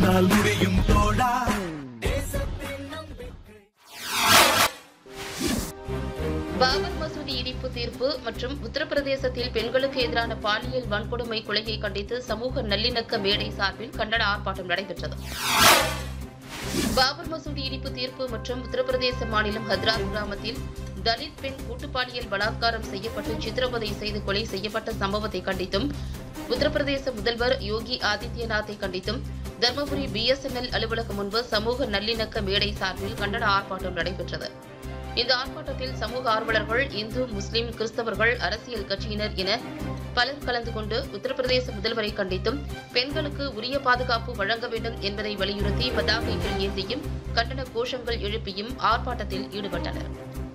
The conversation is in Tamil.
உன்னால் முடியும் தோழா பாபர் மசூதி இடிப்பு தீர்ப்பு மற்றும் உத்தரப்பிரதேசத்தில் பெண்களுக்கு எதிரான பாலியல் வன்கொடுமை கொலையை கண்டித்து சமூக நல்லிணக்க மேடை சார்பில் கண்டன ஆர்ப்பாட்டம் நடைபெற்றது பாபர் மசூதி இடிப்பு தீர்ப்பு மற்றும் உத்தரப்பிரதேச மாநிலம் ஹத்ராஸ் கிராமத்தில் தலித் பெண் கூட்டுப்பாலியல் பலாத்காரம் செய்யப்பட்டு சித்திரவதை செய்து கொலை செய்யப்பட்ட சம்பவத்தை கண்டித்தும் உத்தரப்பிரதேச முதல்வர் யோகி ஆதித்யநாத்தை கண்டித்தும் தர்மபுரி பிஎஸ்என்எல் அலுவலகம் முன்பு சமூக நல்லிணக்க மேடை சார்பில் கண்டன ஆர்ப்பாட்டம் நடைபெற்றது இந்த ஆர்ப்பாட்டத்தில் சமூக ஆர்வலர்கள் இந்து முஸ்லிம் கிறிஸ்தவர்கள் அரசியல் கட்சியினர் என பலர் கலந்து கொண்டு உத்தரப்பிரதேச முதல்வரை கண்டித்தும் பெண்களுக்கு உரிய பாதுகாப்பு வழங்க வேண்டும் என்பதை வலியுறுத்தி பதாகைகள் ஏந்தியும் கண்டன கோஷங்கள் எழுப்பியும் ஆர்ப்பாட்டத்தில் ஈடுபட்டனர்